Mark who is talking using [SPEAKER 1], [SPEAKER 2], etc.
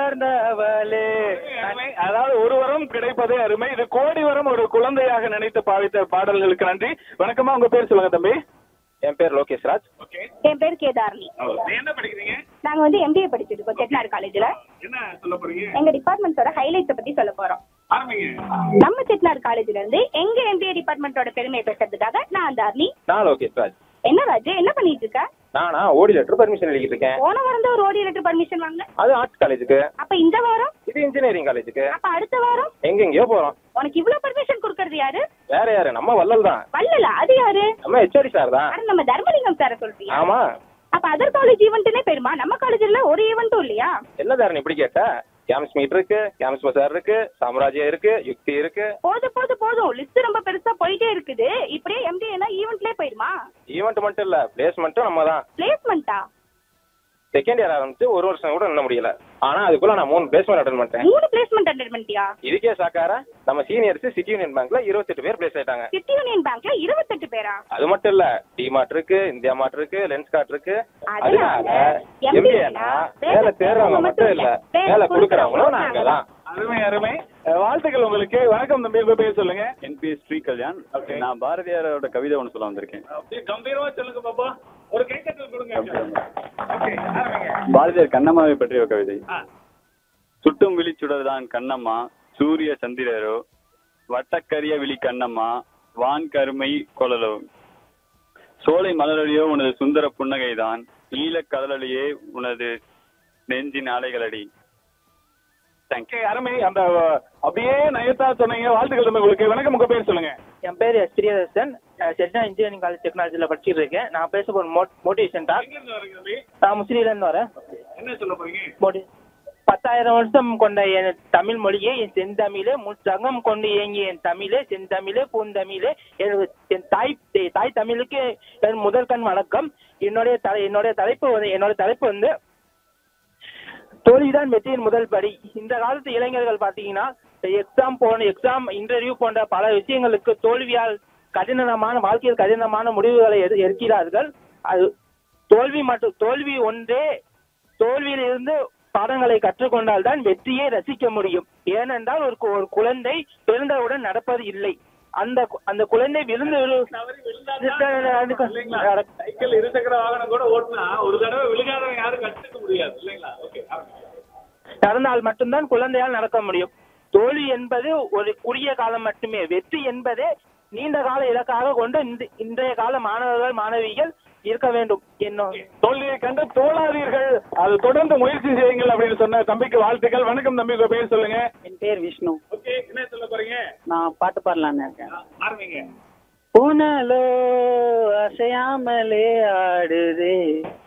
[SPEAKER 1] அமர்ந்தவளே
[SPEAKER 2] அருமை. அதாவது ஒரு வரம் கிடைப்பதே அருமை இது கோடி வரம் ஒரு குழந்தையாக நினைத்து பாவித்த பாடல்களுக்கு நன்றி வணக்கமா உங்க பேர் சொல்லுங்க தம்பி
[SPEAKER 1] என் பேர் லோகேஷ் ராஜ்
[SPEAKER 2] ஓகே
[SPEAKER 3] என் பேர் கேதாரணி
[SPEAKER 2] என்ன படிக்கிறீங்க
[SPEAKER 3] நாங்க வந்து எம்பிஏ படிச்சுட்டு இருக்கோம் செட்டிநாடு காலேஜ்ல
[SPEAKER 2] என்ன சொல்ல போறீங்க
[SPEAKER 3] எங்க டிபார்ட்மெண்ட்டோட ஹைலைட்ஸ பத்தி சொல்ல போறோம்
[SPEAKER 2] ஆரம்பிங்க
[SPEAKER 3] நம்ம செட்டிநாடு காலேஜ்ல இருந்து எங்க எம்பிஏ டிபார்ட்மெண்ட்டோட பெருமையை பேசுறதுக்காக நான் தாரணி
[SPEAKER 1] நான் லோகேஷ் ராஜ்
[SPEAKER 3] என்ன ராஜு என்ன பண்ணிட்டு இருக்க
[SPEAKER 1] நானா ஓடி லெட்டர் பர்மிஷன் எழுதிட்டு இருக்கேன்
[SPEAKER 3] போன வாரம் தான் ஒரு ஓடி லெட்டர் பர்மிஷன் வாங்க
[SPEAKER 1] அது ஆர்ட்ஸ் காலேஜுக்கு
[SPEAKER 3] அப்ப இந்த வாரம்
[SPEAKER 1] இது இன்ஜினியரிங் காலேஜுக்கு
[SPEAKER 3] அப்ப அடுத்த வாரம்
[SPEAKER 1] எங்கெங்கயோ போறோம்
[SPEAKER 3] உனக்கு இவ்வளவு பர்மிஷன் கொடுக்கறது யாரு
[SPEAKER 1] வேற யாரு நம்ம வள்ளல் தான்
[SPEAKER 3] வள்ளல அது யாரு
[SPEAKER 1] நம்ம ஹெச்ஓடி சார் தான்
[SPEAKER 3] அட நம்ம தர்மலிங்கம் சார சொல்றியா
[SPEAKER 1] ஆமா
[SPEAKER 3] அப்ப அதர் காலேஜ் ஈவெண்ட்னே பெருமா நம்ம காலேஜ்ல ஒரு ஈவெண்ட்டும் இல்லையா
[SPEAKER 1] என்ன தாரணி இப்படி கேட்ட கேம்ஸ் மீட் இருக்கு கேம்ஸ் பசார் இருக்கு சாம்ராஜ்யம் இருக்கு யுக்தி இருக்கு
[SPEAKER 3] போதும் போதும் போதும் லிஸ்ட் ரொம்ப பெருசா போயிட்டே இருக்குது இப்படியே எம்பிஏனா ஈவெண்ட்லயே போயிடுமா
[SPEAKER 1] ஈவெண்ட் மட்டும் இல்ல பிளேஸ்மெண்ட்டும் நம்ம தான்
[SPEAKER 3] பிளேஸ்மெண்டா
[SPEAKER 1] செகண்ட் இயர் ஆரம்பிச்சு ஒரு வருஷம் கூட நின்ன முடியல ஆனா அதுக்குள்ள நான் மூணு பிளேஸ்மெண்ட் அட்டன் பண்ணிட்டேன்
[SPEAKER 3] மூணு பிளேஸ்மெண்ட் அட்டெண்ட் பண்ணிட்டியா
[SPEAKER 1] இதுக்கே சாக்கார நம்ம சீனியர்ஸ் சிட்டி யூனியன் பேங்க்ல இருபத்தெட்டு பேர் பிளேஸ் ஆயிட்டாங்க
[SPEAKER 3] சிட்டி யூனியன் பேங்க்ல இருபத்தெட்டு பேரா
[SPEAKER 1] அது மட்டும் இல்ல டி மார்ட் இருக்கு இந்தியா மார்ட் இருக்கு லென்ஸ் கார்ட் இருக்கு
[SPEAKER 3] அதனால
[SPEAKER 1] அதனால எம்பிஏனா வேலை தேடுறவங்க மட்டும் இல்ல வேலை கொடுக்கறவங்களும் நாங்க தான்
[SPEAKER 2] அருமை அருமை அஹ், வாழ்த்துக்கள் உங்களுக்கு வணக்கம் தம்பி உங்க பேர் சொல்லுங்க
[SPEAKER 4] N P Sri Kalyan
[SPEAKER 2] Okay.
[SPEAKER 4] நான் பாரதியாரோட கவிதை ஒன்று சொல்ல வந்திருக்கேன்
[SPEAKER 2] அப்படியே கம்பீரமா சொல்லுங்க பாப்பா ஒரு கைத்தட்டல் கொடுங்க ஓகே ஆரம்பிங்க
[SPEAKER 4] பாரதியார் கண்ணம்மாவை பற்றிய ஒரு கவிதை
[SPEAKER 2] ஆ.
[SPEAKER 4] சுட்டும் விழிச்சுடர்தான் கண்ணம்மா சூரிய சந்திரரோ வட்டக்கரிய விழி கண்ணம்மா வான் கருமை கொழலோ சோலை மலரடியோ உனது சுந்தர புன்னகைதான் ஈழக் கடலடியே உனது நெஞ்சின் அலைகளடி தேங்க்யூ
[SPEAKER 2] ஓகே அருமை அந்த அஹ், அப்படியே நயத்தா சொன்னீங்க வாழ்த்துக்கள் தம்பி உங்களுக்கு வணக்கம் உங்க பேர் சொல்லுங்க
[SPEAKER 5] என் பேர் S Sridharsan Chettinad engineering college டெக்னாலஜியில் படிச்சுட்டு இருக்கேன் நான் பேச போகிற மோட் மோட்டிவேஷன் டாக்
[SPEAKER 2] எங்க இருந்து வரீங்க தம்பி
[SPEAKER 5] நான் முஸ்லீம்லேருந்து வரேன்
[SPEAKER 2] என்ன சொல்ல போறீங்க
[SPEAKER 5] மோடி பத்தாயிரம் வருஷம் கொண்ட என் தமிழ் மொழியே என் செந்தமிழே முச்சகம் கொண்டு இயங்கிய என் தமிழே செந்தமிழே பூந்தமிழே எனது என் தாய் தாய் தமிழுக்கு என் முதல் கண் வணக்கம் என்னுடைய தலை என்னுடைய தலைப்பு வந்து என்னோட தலைப்பு வந்து தோல்விதான் வெற்றியின் முதல் படி இந்த காலத்து இளைஞர்கள் பார்த்தீங்கன்னா எக்ஸாம் போன எக்ஸாம் இன்டர்வியூ போன்ற பல விஷயங்களுக்கு தோல்வியால் கடினமான வாழ்க்கையில் கடினமான முடிவுகளை எடு- எடுக்கிறார்கள் அது தோல்வி மற்றும் தோல்வி ஒன்றே தோல்வியிலிருந்து பாடங்களை கற்றுக்கொண்டால் தான் வெற்றியை ரசிக்க முடியும் ஏனென்றால் ஒரு கு- ஒரு குழந்தை பிறந்தவுடன் நடப்பது இல்லை அந்த கு- அந்த குழந்தை விழுந்து விழு-
[SPEAKER 2] தவறி விழுந்தாதான் இல்லைங்களா? சைக்கிள் இருசக்கர வாகனம் கூட ஓட்டுனா ஒரு தடவை விழுகாதவன் யாரும் கத்துக்க முடியாது இல்லைங்களா ஓகே
[SPEAKER 5] நடந்தால் மட்டும்தான் குழந்தையால் நடக்க முடியும் தோல்வி என்பது ஒரு குறுகிய காலம் மட்டுமே வெற்றி என்பதே நீண்ட கால இலக்காக கொண்டு இந்த- இன்றைய கால மாணவர்கள் மாணவிகள் இருக்க வேண்டும் என்னும்
[SPEAKER 2] தோல்வியை கண்டு தோளாதீர்கள் அது தொடர்ந்து முயற்சி செய்யுங்கள் அப்படின்னு சொன்ன தம்பிக்கு வாழ்த்துக்கள் வணக்கம் தம்பி உங்க பேர் சொல்லுங்க
[SPEAKER 6] என் பேர் விஷ்ணு
[SPEAKER 2] ஓகே என்ன சொல்ல போறீங்க
[SPEAKER 6] நான் பாட்டு பாடலான்னு இருக்கேன்
[SPEAKER 2] ஆரம்பிங்க
[SPEAKER 5] புனலோ அசையாமலே ஆடுதே